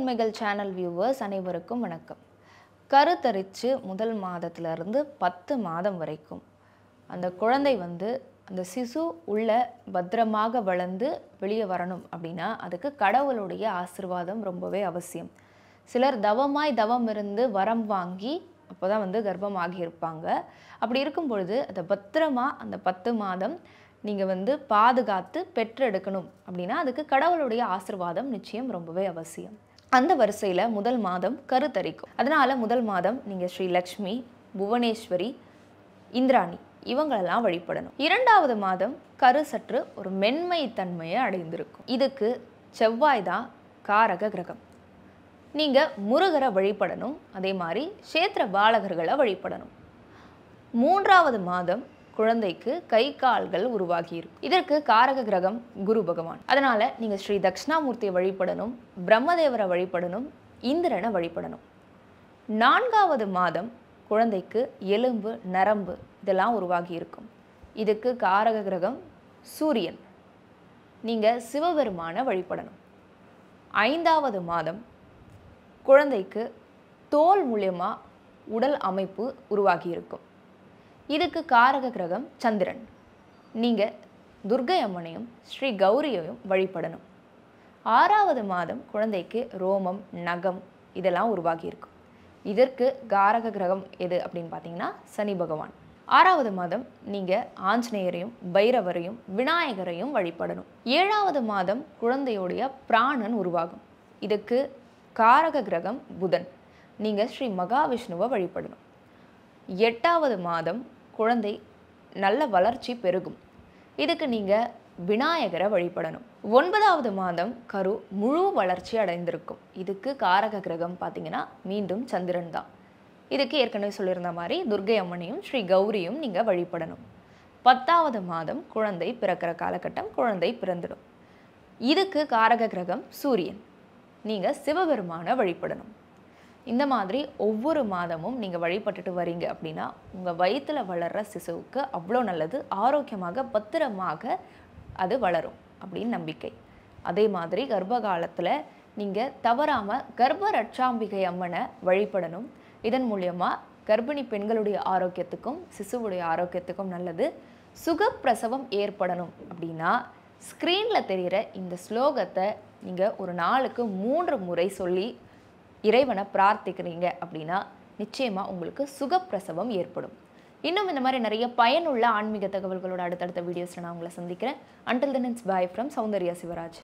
மணிமேகல் channel viewers அனைவருக்கும் வணக்கம் கருத்தரித்து முதல் மாதத்துல இருந்து பத்து மாதம் வரைக்கும் அந்த குழந்தை வந்து அந்த சிசு உள்ள பத்திரமாக வளர்ந்து வெளியே வரணும் அப்படின்னா அதுக்கு கடவுளுடைய ஆசிர்வாதம் ரொம்பவே அவசியம் சிலர் தவமாய் தவம் இருந்து வரம் வாங்கி அப்போ தான் வந்து கர்ப்பமாகி இருப்பாங்க அப்படி இருக்கும் பொழுது அதை பத்திரமா அந்த பத்து மாதம் நீங்கள் வந்து பாதுகாத்து பெற்றெடுக்கணும் அப்படின்னா அதுக்கு கடவுளுடைய ஆசிர்வாதம் நிச்சயம் ரொம்பவே அவசியம் அந்த வரிசையில் முதல் மாதம் கருத்தரிக்கும் அதனால முதல் மாதம் நீங்கள் ஸ்ரீ லக்ஷ்மி புவனேஸ்வரி இந்திராணி இவங்களெல்லாம் வழிபடணும் இரண்டாவது மாதம் கரு சற்று ஒரு மென்மை தன்மையை அடைந்திருக்கும் இதுக்கு செவ்வாய் தான் காரக கிரகம் நீங்கள் முருகரை வழிபடணும் அதே மாதிரி சேத்திர பாலகர்களை வழிபடணும் மூன்றாவது மாதம் குழந்தைக்கு கை கால்கள் உருவாகி இருக்கும் இதற்கு காரக கிரகம் குரு பகவான் அதனால நீங்க ஸ்ரீ தட்சிணாமூர்த்தியை வழிபடணும் பிரம்மதேவரை வழிபடணும் இந்திரனை வழிபடணும் நான்காவது மாதம் குழந்தைக்கு எலும்பு நரம்பு இதெல்லாம் உருவாகி இருக்கும் இதுக்கு காரக கிரகம் சூரியன் நீங்க சிவபெருமானை வழிபடணும் ஐந்தாவது மாதம் குழந்தைக்கு தோல் மூலியமா உடல் அமைப்பு உருவாகி இருக்கும் இதுக்கு காரக கிரகம் சந்திரன் நீங்கள் துர்கை அம்மனையும் ஸ்ரீ கௌரியையும் வழிபடணும் ஆறாவது மாதம் குழந்தைக்கு ரோமம் நகம் இதெல்லாம் உருவாகி இருக்கும் இதற்கு காரக கிரகம் எது அப்படின்னு பார்த்தீங்கன்னா சனி பகவான் ஆறாவது மாதம் நீங்கள் ஆஞ்சநேயரையும் பைரவரையும் விநாயகரையும் வழிபடணும் ஏழாவது மாதம் குழந்தையுடைய பிராணன் உருவாகும் இதுக்கு காரக கிரகம் புதன் நீங்கள் ஸ்ரீ மகாவிஷ்ணுவை வழிபடணும் எட்டாவது மாதம் குழந்தை நல்ல வளர்ச்சி பெருகும் இதுக்கு நீங்கள் விநாயகரை வழிபடணும் ஒன்பதாவது மாதம் கரு முழு வளர்ச்சி அடைந்திருக்கும் இதுக்கு காரக கிரகம் பார்த்தீங்கன்னா மீண்டும் சந்திரன் தான் இதுக்கு ஏற்கனவே சொல்லியிருந்த மாதிரி துர்கை அம்மனையும் ஸ்ரீ கௌரியும் நீங்கள் வழிபடணும் பத்தாவது மாதம் குழந்தை பிறக்கிற காலகட்டம் குழந்தை பிறந்துடும் இதுக்கு காரக கிரகம் சூரியன் நீங்கள் சிவபெருமானை வழிபடணும் இந்த மாதிரி ஒவ்வொரு மாதமும் நீங்கள் வழிபட்டுட்டு வரீங்க அப்படின்னா உங்கள் வயிற்றில் வளர்கிற சிசுவுக்கு அவ்வளோ நல்லது ஆரோக்கியமாக பத்திரமாக அது வளரும் அப்படின்னு நம்பிக்கை அதே மாதிரி கர்ப்ப காலத்தில் நீங்கள் தவறாமல் கர்ப்ப ரட்சாம்பிகை அம்மனை வழிபடணும் இதன் மூலியமாக கர்ப்பிணி பெண்களுடைய ஆரோக்கியத்துக்கும் சிசுவுடைய ஆரோக்கியத்துக்கும் நல்லது சுகப்பிரசவம் ஏற்படணும் அப்படின்னா ஸ்க்ரீனில் தெரிகிற இந்த ஸ்லோகத்தை நீங்கள் ஒரு நாளுக்கு மூன்று முறை சொல்லி இறைவனை பிரார்த்திக்கிறீங்க அப்படின்னா நிச்சயமாக உங்களுக்கு சுகப்பிரசவம் ஏற்படும் இன்னும் இந்த மாதிரி நிறைய பயனுள்ள ஆன்மீக தகவல்களோட அடுத்தடுத்த வீடியோஸில் நான் உங்களை சந்திக்கிறேன் until then it's bye from Soundarya Shivraj